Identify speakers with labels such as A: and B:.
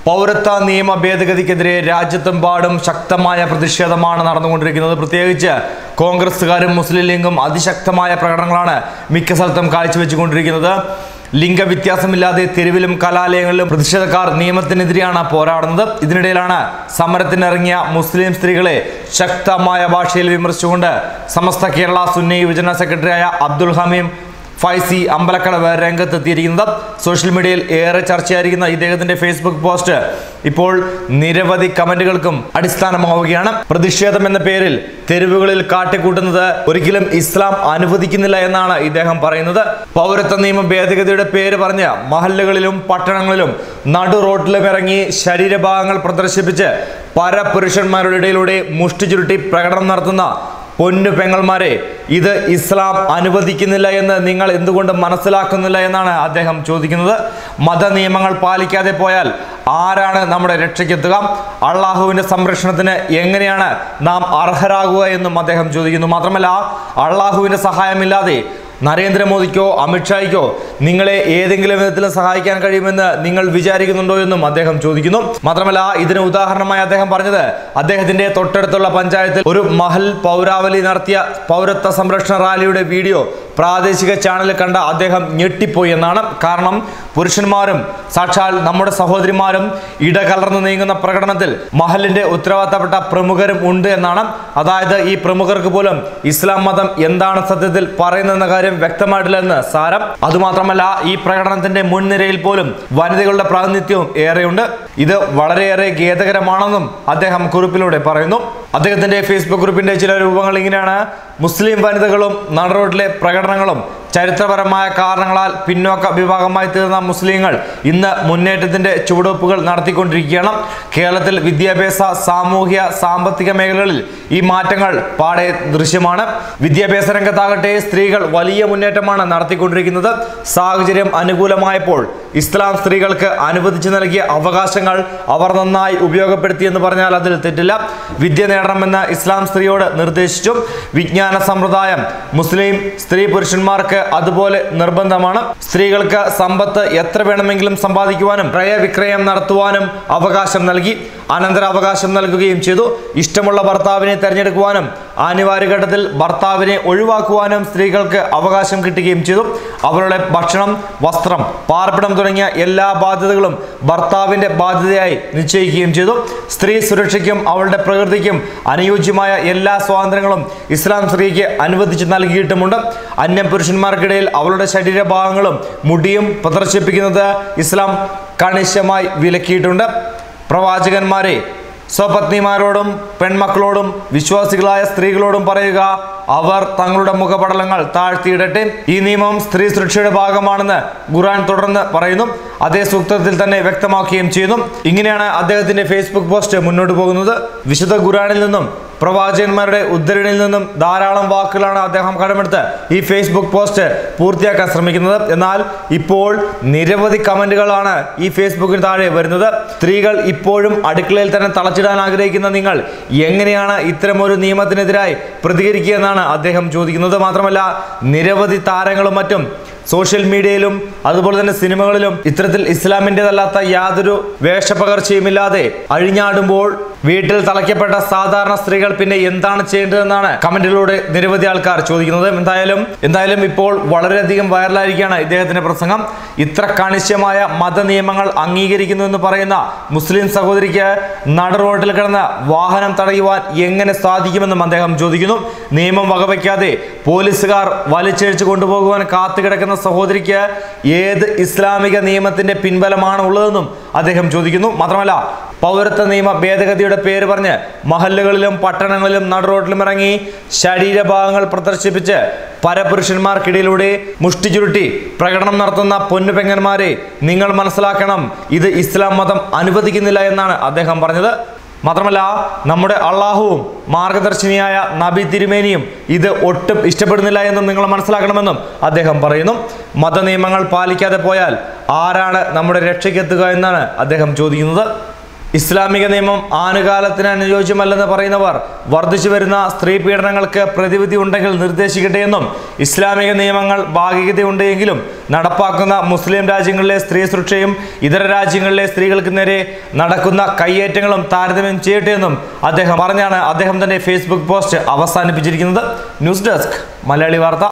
A: പൗരത്വ നിയമ ഭേദഗതിക്കെതിരെ രാജ്യത്തെമ്പാടും ശക്തമായ പ്രതിഷേധമാണ് നടന്നുകൊണ്ടിരിക്കുന്നത് പ്രത്യേകിച്ച് കോൺഗ്രസുകാരും മുസ്ലിം ലീഗും അതിശക്തമായ പ്രകടനങ്ങളാണ് മിക്ക സ്ഥലത്തും കാഴ്ചവെച്ചുകൊണ്ടിരിക്കുന്നത് ലിംഗവ്യത്യാസമില്ലാതെ തെരുവിലും കലാലയങ്ങളിലും പ്രതിഷേധക്കാർ നിയമത്തിനെതിരെയാണ് പോരാടുന്നത് ഇതിനിടയിലാണ് സമരത്തിനിറങ്ങിയ മുസ്ലിം സ്ത്രീകളെ ശക്തമായ ഭാഷയിൽ വിമർശിച്ചുകൊണ്ട് സമസ്ത കേരള സുന്നി യുവജന സെക്രട്ടറിയായ അബ്ദുൽ ഹമീം ഫൈസി അമ്പലക്കടവ് രംഗത്തെത്തിയിരിക്കുന്നത് സോഷ്യൽ മീഡിയയിൽ ഏറെ ചർച്ചയായിരിക്കുന്ന ഇദ്ദേഹത്തിന്റെ ഫേസ്ബുക്ക് പോസ്റ്റ് ഇപ്പോൾ നിരവധി കമന്റുകൾക്കും അടിസ്ഥാനമാവുകയാണ് പ്രതിഷേധം എന്ന പേരിൽ തെരുവുകളിൽ കാട്ടിക്കൂട്ടുന്നത് ഒരിക്കലും ഇസ്ലാം അനുവദിക്കുന്നില്ല എന്നാണ് ഇദ്ദേഹം പറയുന്നത് പൗരത്വ നിയമ ഭേദഗതിയുടെ പേര് പറഞ്ഞ് മഹല്ലുകളിലും പട്ടണങ്ങളിലും നടു റോട്ടിലും ഇറങ്ങി ശരീരഭാഗങ്ങൾ പ്രദർശിപ്പിച്ച് പരപുരുഷന്മാരുടെ ഇടയിലൂടെ മുഷ്ടി ചുരുട്ടി പ്രകടനം നടത്തുന്ന പൊന്നു പെങ്ങൾമാരെ ഇത് ഇസ്ലാം അനുവദിക്കുന്നില്ല എന്ന് നിങ്ങൾ എന്തുകൊണ്ട് മനസ്സിലാക്കുന്നില്ല എന്നാണ് അദ്ദേഹം ചോദിക്കുന്നത് മത നിയമങ്ങൾ പാലിക്കാതെ പോയാൽ ആരാണ് നമ്മുടെ രക്ഷയ്ക്കെത്തുക അള്ളാഹുവിന്റെ സംരക്ഷണത്തിന് എങ്ങനെയാണ് നാം അർഹരാകുക എന്നും അദ്ദേഹം ചോദിക്കുന്നു മാത്രമല്ല അള്ളാഹുവിന്റെ സഹായമില്ലാതെ നരേന്ദ്രമോദിക്കോ അമിത്ഷായ്ക്കോ നിങ്ങളെ ഏതെങ്കിലും വിധത്തിൽ സഹായിക്കാൻ കഴിയുമെന്ന് നിങ്ങൾ വിചാരിക്കുന്നുണ്ടോ എന്നും അദ്ദേഹം ചോദിക്കുന്നു മാത്രമല്ല ഇതിന് ഉദാഹരണമായി അദ്ദേഹം പറഞ്ഞത് അദ്ദേഹത്തിന്റെ തൊട്ടടുത്തുള്ള പഞ്ചായത്തിൽ ഒരു മഹൽ പൗരാവലി നടത്തിയ പൗരത്വ സംരക്ഷണ റാലിയുടെ വീഡിയോ പ്രാദേശിക ചാനലിൽ കണ്ട അദ്ദേഹം ഞെട്ടിപ്പോയി എന്നാണ് കാരണം പുരുഷന്മാരും സാക്ഷാൽ നമ്മുടെ സഹോദരിമാരും ഇടകലർന്ന് നീങ്ങുന്ന പ്രകടനത്തിൽ മഹലിന്റെ ഉത്തരവാദിത്തപ്പെട്ട പ്രമുഖരും ഉണ്ട് എന്നാണ് അതായത് ഈ പ്രമുഖർക്ക് പോലും ഇസ്ലാം മതം എന്താണ് സത്യത്തിൽ പറയുന്നതെന്ന കാര്യം വ്യക്തമായിട്ടില്ലെന്ന് സാരം അതുമാത്രമല്ല ഈ പ്രകടനത്തിന്റെ മുൻനിരയിൽ പോലും വനിതകളുടെ പ്രാതിനിധ്യവും ഏറെയുണ്ട് ഇത് വളരെയേറെ ഖേദകരമാണെന്നും അദ്ദേഹം കുറിപ്പിലൂടെ പറയുന്നു അദ്ദേഹത്തിന്റെ ഫേസ്ബുക്ക് കുറിപ്പിന്റെ ചില രൂപങ്ങൾ ഇങ്ങനെയാണ് മുസ്ലിം വനിതകളും നടുറോഡിലെ പ്രകടനങ്ങളും ചരിത്രപരമായ കാരണങ്ങളാൽ പിന്നോക്ക വിഭാഗമായി തീർന്ന മുസ്ലിങ്ങൾ ഇന്ന് മുന്നേറ്റത്തിന്റെ ചുവടുവെപ്പുകൾ നടത്തിക്കൊണ്ടിരിക്കുകയാണ് കേരളത്തിൽ വിദ്യാഭ്യാസ സാമൂഹ്യ സാമ്പത്തിക മേഖലകളിൽ ഈ മാറ്റങ്ങൾ പാടെ ദൃശ്യമാണ് വിദ്യാഭ്യാസ രംഗത്താകട്ടെ സ്ത്രീകൾ വലിയ മുന്നേറ്റമാണ് നടത്തിക്കൊണ്ടിരിക്കുന്നത് സാഹചര്യം അനുകൂലമായപ്പോൾ ഇസ്ലാം സ്ത്രീകൾക്ക് അനുവദിച്ചു നൽകിയ അവകാശങ്ങൾ അവർ നന്നായി ഉപയോഗപ്പെടുത്തി എന്ന് പറഞ്ഞാൽ അതിൽ തെറ്റില്ല വിദ്യ നേടണമെന്ന് ഇസ്ലാം സ്ത്രീയോട് നിർദ്ദേശിച്ചു വിജ്ഞാന സമ്പ്രദായം മുസ്ലിം സ്ത്രീ പുരുഷന്മാർക്ക് അതുപോലെ നിർബന്ധമാണ് സ്ത്രീകൾക്ക് സമ്പത്ത് എത്ര വേണമെങ്കിലും സമ്പാദിക്കുവാനും ക്രയവിക്രയം നടത്തുവാനും അവകാശം നൽകി അനന്തരാവകാശം നൽകുകയും ചെയ്തു ഇഷ്ടമുള്ള ഭർത്താവിനെ തെരഞ്ഞെടുക്കുവാനും അനിവാര്യ ഘട്ടത്തിൽ ഭർത്താവിനെ ഒഴിവാക്കുവാനും സ്ത്രീകൾക്ക് അവകാശം കിട്ടുകയും ചെയ്തു അവരുടെ ഭക്ഷണം വസ്ത്രം പാർപ്പിടം തുടങ്ങിയ എല്ലാ ബാധ്യതകളും ഭർത്താവിന്റെ ബാധ്യതയായി നിശ്ചയിക്കുകയും ചെയ്തു സ്ത്രീ സുരക്ഷയ്ക്കും അവളുടെ പ്രകൃതിക്കും അനുയോജ്യമായ എല്ലാ സ്വാതന്ത്ര്യങ്ങളും ഇസ്ലാം സ്ത്രീക്ക് അനുവദിച്ച് നൽകിയിട്ടുമുണ്ട് അന്യ പുരുഷന്മാർക്കിടയിൽ അവളുടെ ശരീരഭാഗങ്ങളും മുടിയും പ്രദർശിപ്പിക്കുന്നത് ഇസ്ലാം കണിശമായി വിലക്കിയിട്ടുണ്ട് പ്രവാചകന്മാരെ സ്വപത്നിമാരോടും പെൺമക്കളോടും വിശ്വാസികളായ സ്ത്രീകളോടും പറയുക അവർ തങ്ങളുടെ മുഖപടലങ്ങൾ താഴ്ത്തിയിടട്ടെ ഈ നിയമം സ്ത്രീ സുരക്ഷയുടെ ഭാഗമാണെന്ന് ഖുറാൻ തുടർന്ന് പറയുന്നു അതേ സൂക്തത്തിൽ തന്നെ വ്യക്തമാക്കുകയും ചെയ്യുന്നു ഇങ്ങനെയാണ് അദ്ദേഹത്തിന്റെ ഫേസ്ബുക്ക് പോസ്റ്റ് മുന്നോട്ട് പോകുന്നത് വിശുദ്ധ ഖുറാനിൽ നിന്നും പ്രവാചകന്മാരുടെ ഉദ്ധരണിയിൽ നിന്നും ധാരാളം വാക്കുകളാണ് അദ്ദേഹം കടമെടുത്ത് ഈ ഫേസ്ബുക്ക് പോസ്റ്റ് പൂർത്തിയാക്കാൻ ശ്രമിക്കുന്നത് എന്നാൽ ഇപ്പോൾ നിരവധി കമന്റുകളാണ് ഈ ഫേസ്ബുക്കിന് താഴെ വരുന്നത് സ്ത്രീകൾ ഇപ്പോഴും അടുക്കളയിൽ തന്നെ തളച്ചിടാൻ ആഗ്രഹിക്കുന്ന നിങ്ങൾ എങ്ങനെയാണ് ഇത്തരമൊരു നിയമത്തിനെതിരായി പ്രതികരിക്കുക എന്നാണ് അദ്ദേഹം ചോദിക്കുന്നത് മാത്രമല്ല നിരവധി താരങ്ങളും മറ്റും സോഷ്യൽ മീഡിയയിലും അതുപോലെ തന്നെ സിനിമകളിലും ഇത്തരത്തിൽ ഇസ്ലാമിൻ്റെതല്ലാത്ത യാതൊരു വേഷപകർച്ചയുമില്ലാതെ അഴിഞ്ഞാടുമ്പോൾ വീട്ടിൽ തളയ്ക്കപ്പെട്ട സാധാരണ സ്ത്രീകൾ പിന്നെ എന്താണ് ചെയ്യേണ്ടതെന്നാണ് കമന്റിലൂടെ നിരവധി ആൾക്കാർ ചോദിക്കുന്നത് എന്തായാലും എന്തായാലും ഇപ്പോൾ വളരെയധികം വൈറലായിരിക്കുകയാണ് ഇദ്ദേഹത്തിന്റെ പ്രസംഗം ഇത്ര കണിശമായ മത നിയമങ്ങൾ അംഗീകരിക്കുന്നു എന്ന് പറയുന്ന മുസ്ലിം സഹോദരിക്ക് നട റോഡിൽ കിടന്ന് വാഹനം തടയുവാൻ എങ്ങനെ സാധിക്കുമെന്നും അദ്ദേഹം ചോദിക്കുന്നു നിയമം വകവയ്ക്കാതെ പോലീസുകാർ വലിച്ചഴിച്ചു കൊണ്ടുപോകുവാൻ കാത്തുകിടക്കുന്ന സഹോദരിക്ക് ഏത് ഇസ്ലാമിക നിയമത്തിന്റെ പിൻബലമാണ് ഉള്ളതെന്നും അദ്ദേഹം ചോദിക്കുന്നു മാത്രമല്ല പൗരത്വ നിയമ ഭേദഗതിയുടെ പേര് പറഞ്ഞ് മഹല്ലുകളിലും പട്ടണങ്ങളിലും നടുറോഡിലും ഇറങ്ങി ശരീരഭാഗങ്ങൾ പ്രദർശിപ്പിച്ച് പരപുരുഷന്മാർക്കിടയിലൂടെ മുഷ്ടി ചുരുട്ടി പ്രകടനം നടത്തുന്ന പൊന്നുപെങ്ങന്മാരെ നിങ്ങൾ മനസ്സിലാക്കണം ഇത് ഇസ്ലാം മതം അനുവദിക്കുന്നില്ല എന്നാണ് അദ്ദേഹം പറഞ്ഞത് മാത്രമല്ല നമ്മുടെ അള്ളാഹുവും മാർഗദർശിനിയായ നബി തിരുമേനിയും ഇത് ഒട്ടും ഇഷ്ടപ്പെടുന്നില്ല എന്നും നിങ്ങൾ മനസ്സിലാക്കണമെന്നും അദ്ദേഹം പറയുന്നു മതനിയമങ്ങൾ പാലിക്കാതെ പോയാൽ ആരാണ് നമ്മുടെ രക്ഷയ്ക്കെത്തുക എന്നാണ് അദ്ദേഹം ചോദിക്കുന്നത് ഇസ്ലാമിക നിയമം ആനുകാലത്തിന് അനുയോജ്യമല്ലെന്ന് പറയുന്നവർ വർദ്ധിച്ചു വരുന്ന സ്ത്രീ പീഡനങ്ങൾക്ക് പ്രതിവിധി ഉണ്ടെങ്കിൽ നിർദ്ദേശിക്കട്ടെ എന്നും ഇസ്ലാമിക നിയമങ്ങൾ ഭാഗികതയുണ്ട് എങ്കിലും നടപ്പാക്കുന്ന മുസ്ലിം രാജ്യങ്ങളിലെ സ്ത്രീ സുരക്ഷയും ഇതര രാജ്യങ്ങളിലെ സ്ത്രീകൾക്ക് നേരെ നടക്കുന്ന കയ്യേറ്റങ്ങളും താരതമ്യം ചെയ്യട്ടെ എന്നും അദ്ദേഹം പറഞ്ഞാണ് അദ്ദേഹം തന്റെ ഫേസ്ബുക്ക് പോസ്റ്റ് അവസാനിപ്പിച്ചിരിക്കുന്നത് ന്യൂസ് ഡെസ്ക് മലയാളി വാർത്ത